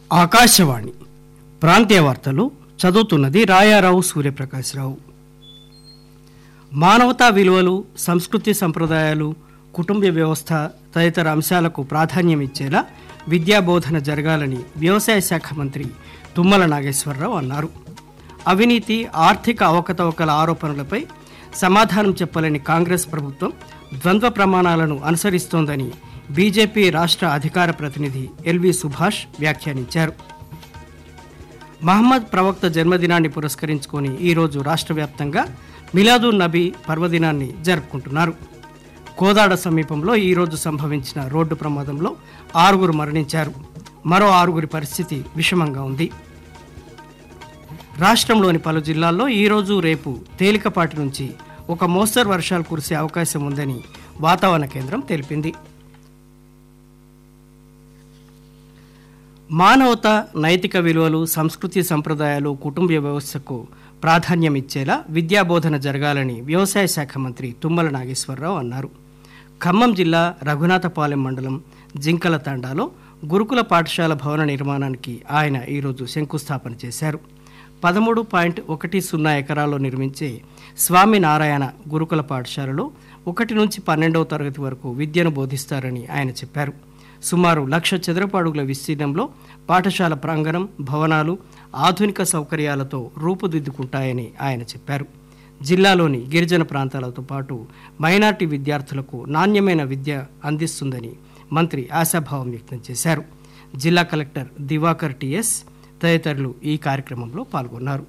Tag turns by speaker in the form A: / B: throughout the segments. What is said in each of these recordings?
A: ఆకాశవాణి ప్రాంతీయ వార్తలు చదువుతున్నది రాయారావు సూర్యప్రకాశ్రావు మానవతా విలువలు సంస్కృతి సంప్రదాయాలు కుటుంబ వ్యవస్థ తదితర అంశాలకు ప్రాధాన్యం ఇచ్చేలా విద్యాబోధన జరగాలని వ్యవసాయ శాఖ మంత్రి తుమ్మల నాగేశ్వరరావు అన్నారు అవినీతి ఆర్థిక అవకతవకల ఆరోపణలపై సమాధానం చెప్పలేని కాంగ్రెస్ ప్రభుత్వం ద్వంద్వ ప్రమాణాలను అనుసరిస్తోందని బీజేపీ రాష్ట్ర అధికార ప్రతినిధి ఎల్వి సుభాష్ వ్యాఖ్యానించారు మహమ్మద్ ప్రవక్త జన్మదినాన్ని పురస్కరించుకొని ఈరోజు రాష్ట్ర వ్యాప్తంగా మిలాదున్ నబీ పర్వదినాన్ని జరుపుకుంటున్నారు కోదాడ సమీపంలో ఈరోజు సంభవించిన రోడ్డు ప్రమాదంలో ఆరుగురు మరణించారు మరో ఆరుగురి పరిస్థితి విషమంగా ఉంది రాష్ట్రంలోని పలు జిల్లాల్లో ఈరోజు రేపు తేలికపాటి నుంచి ఒక మోస్తరు వర్షాలు కురిసే అవకాశం ఉందని వాతావరణ కేంద్రం తెలిపింది మానవత నైతిక విలువలు సంస్కృతి సంప్రదాయాలు కుటుంబ వ్యవస్థకు ప్రాధాన్యం ఇచ్చేలా విద్యాబోధన జరగాలని వ్యవసాయ శాఖ మంత్రి తుమ్మల నాగేశ్వరరావు అన్నారు ఖమ్మం జిల్లా రఘునాథపాలెం మండలం జింకల తాండాలో గురుకుల పాఠశాల భవన నిర్మాణానికి ఆయన ఈరోజు శంకుస్థాపన చేశారు పదమూడు పాయింట్ ఒకటి సున్నా ఎకరాల్లో నిర్మించే స్వామినారాయణ గురుకుల పాఠశాలలో ఒకటి నుంచి పన్నెండవ తరగతి వరకు విద్యను బోధిస్తారని ఆయన చెప్పారు సుమారు లక్ష చదరపు అడుగుల విస్తీర్ణంలో పాఠశాల ప్రాంగణం భవనాలు ఆధునిక సౌకర్యాలతో రూపుదిద్దుకుంటాయని ఆయన చెప్పారు జిల్లాలోని గిరిజన ప్రాంతాలతో పాటు మైనార్టీ విద్యార్థులకు నాణ్యమైన విద్య అందిస్తుందని మంత్రి ఆశాభావం వ్యక్తం చేశారు జిల్లా కలెక్టర్ దివాకర్ టిఎస్ తదితరులు ఈ కార్యక్రమంలో పాల్గొన్నారు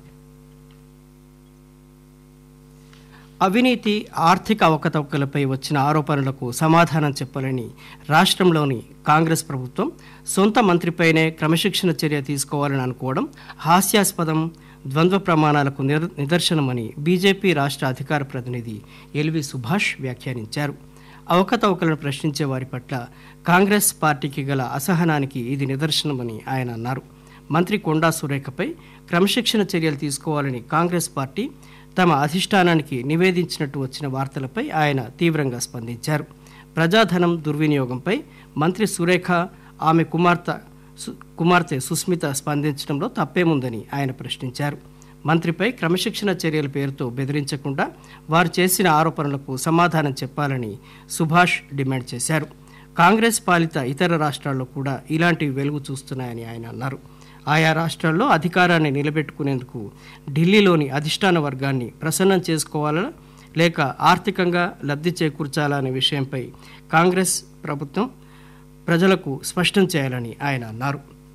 A: అవినీతి ఆర్థిక అవకతవకలపై వచ్చిన ఆరోపణలకు సమాధానం చెప్పాలని రాష్ట్రంలోని కాంగ్రెస్ ప్రభుత్వం సొంత మంత్రిపైనే క్రమశిక్షణ చర్య తీసుకోవాలని అనుకోవడం హాస్యాస్పదం ద్వంద్వ ప్రమాణాలకు నిర- నిదర్శనమని బీజేపీ రాష్ట్ర అధికార ప్రతినిధి ఎల్వి సుభాష్ వ్యాఖ్యానించారు అవకతవకలను ప్రశ్నించే వారి పట్ల కాంగ్రెస్ పార్టీకి గల అసహనానికి ఇది నిదర్శనమని ఆయన అన్నారు మంత్రి కొండా సురేఖపై క్రమశిక్షణ చర్యలు తీసుకోవాలని కాంగ్రెస్ పార్టీ తమ అధిష్టానానికి నివేదించినట్టు వచ్చిన వార్తలపై ఆయన తీవ్రంగా స్పందించారు ప్రజాధనం దుర్వినియోగంపై మంత్రి సురేఖ ఆమె కుమార్తె సు- కుమార్తె సుస్మిత స్పందించడంలో తప్పేముందని ఆయన ప్రశ్నించారు మంత్రిపై క్రమశిక్షణ చర్యల పేరుతో బెదిరించకుండా వారు చేసిన ఆరోపణలకు సమాధానం చెప్పాలని సుభాష్ డిమాండ్ చేశారు కాంగ్రెస్ పాలిత ఇతర రాష్ట్రాల్లో కూడా ఇలాంటివి వెలుగు చూస్తున్నాయని ఆయన అన్నారు ఆయా రాష్ట్రాల్లో అధికారాన్ని నిలబెట్టుకునేందుకు ఢిల్లీలోని అధిష్టాన వర్గాన్ని ప్రసన్నం చేసుకోవాలా లేక ఆర్థికంగా లబ్ధి చేకూర్చాలా అనే విషయంపై కాంగ్రెస్ ప్రభుత్వం ప్రజలకు స్పష్టం చేయాలని ఆయన అన్నారు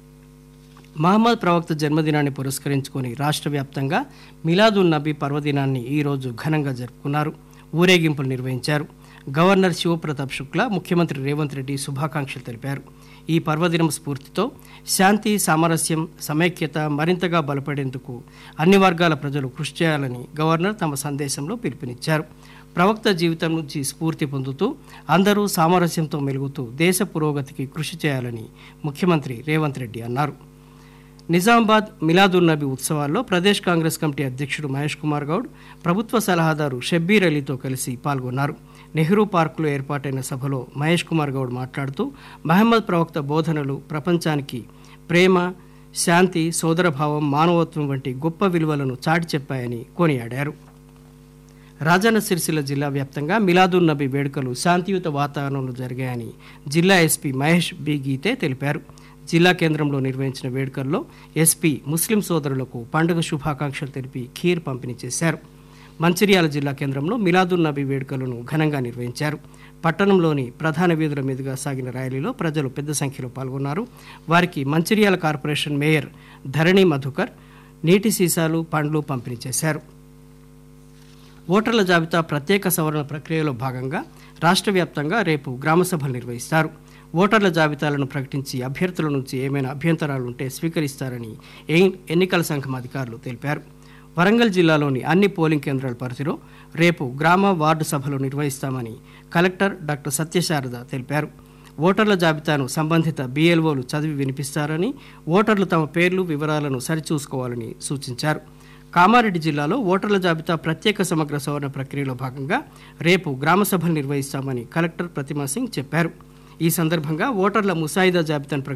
A: మహమ్మద్ ప్రవక్త జన్మదినాన్ని పురస్కరించుకొని రాష్ట్ర వ్యాప్తంగా మిలాదున్ నబీ పర్వదినాన్ని ఈరోజు ఘనంగా జరుపుకున్నారు ఊరేగింపులు నిర్వహించారు గవర్నర్ శివప్రతాప్ శుక్లా ముఖ్యమంత్రి రేవంత్ రెడ్డి శుభాకాంక్షలు తెలిపారు ఈ పర్వదినం స్ఫూర్తితో శాంతి సామరస్యం సమైక్యత మరింతగా బలపడేందుకు అన్ని వర్గాల ప్రజలు కృషి చేయాలని గవర్నర్ తమ సందేశంలో పిలుపునిచ్చారు ప్రవక్త జీవితం నుంచి స్ఫూర్తి పొందుతూ అందరూ సామరస్యంతో మెలుగుతూ దేశ పురోగతికి కృషి చేయాలని ముఖ్యమంత్రి రేవంత్ రెడ్డి అన్నారు నిజామాబాద్ మిలాదున్ నబీ ఉత్సవాల్లో ప్రదేశ్ కాంగ్రెస్ కమిటీ అధ్యక్షుడు మహేష్ కుమార్ గౌడ్ ప్రభుత్వ సలహాదారు షబ్బీర్ అలీతో కలిసి పాల్గొన్నారు నెహ్రూ పార్కులో ఏర్పాటైన సభలో మహేష్ కుమార్ గౌడ్ మాట్లాడుతూ మహమ్మద్ ప్రవక్త బోధనలు ప్రపంచానికి ప్రేమ శాంతి సోదరభావం మానవత్వం వంటి గొప్ప విలువలను చాటి చెప్పాయని కొనియాడారు రాజన్న సిరిసిల్ల జిల్లా వ్యాప్తంగా మిలాదున్ నబీ వేడుకలు శాంతియుత వాతావరణంలో జరిగాయని జిల్లా ఎస్పీ మహేష్ బి గీతే తెలిపారు జిల్లా కేంద్రంలో నిర్వహించిన వేడుకల్లో ఎస్పీ ముస్లిం సోదరులకు పండుగ శుభాకాంక్షలు తెలిపి ఖీర్ పంపిణీ చేశారు మంచిర్యాల జిల్లా కేంద్రంలో మిలాదున్ నబీ వేడుకలను ఘనంగా నిర్వహించారు పట్టణంలోని ప్రధాన వీధుల మీదుగా సాగిన ర్యాలీలో ప్రజలు పెద్ద సంఖ్యలో పాల్గొన్నారు వారికి మంచిర్యాల కార్పొరేషన్ మేయర్ ధరణి మధుకర్ నీటి సీసాలు పండ్లు పంపిణీ చేశారు ఓటర్ల జాబితా ప్రత్యేక సవరణ ప్రక్రియలో భాగంగా రాష్ట్ర వ్యాప్తంగా రేపు గ్రామ సభలు నిర్వహిస్తారు ఓటర్ల జాబితాలను ప్రకటించి అభ్యర్థుల నుంచి ఏమైనా అభ్యంతరాలుంటే స్వీకరిస్తారని ఎన్- ఎన్నికల సంఘం అధికారులు తెలిపారు వరంగల్ జిల్లాలోని అన్ని పోలింగ్ కేంద్రాల పరిధిలో రేపు గ్రామ వార్డు సభలు నిర్వహిస్తామని కలెక్టర్ డాక్టర్ సత్యశారద తెలిపారు ఓటర్ల జాబితాను సంబంధిత బీఎల్ఓలు చదివి వినిపిస్తారని ఓటర్లు తమ పేర్లు వివరాలను సరిచూసుకోవాలని సూచించారు కామారెడ్డి జిల్లాలో ఓటర్ల జాబితా ప్రత్యేక సమగ్ర సవరణ ప్రక్రియలో భాగంగా రేపు గ్రామ సభలు నిర్వహిస్తామని కలెక్టర్ ప్రతిమా సింగ్ చెప్పారు ఈ సందర్భంగా ఓటర్ల ముసాయిదా జాబితాను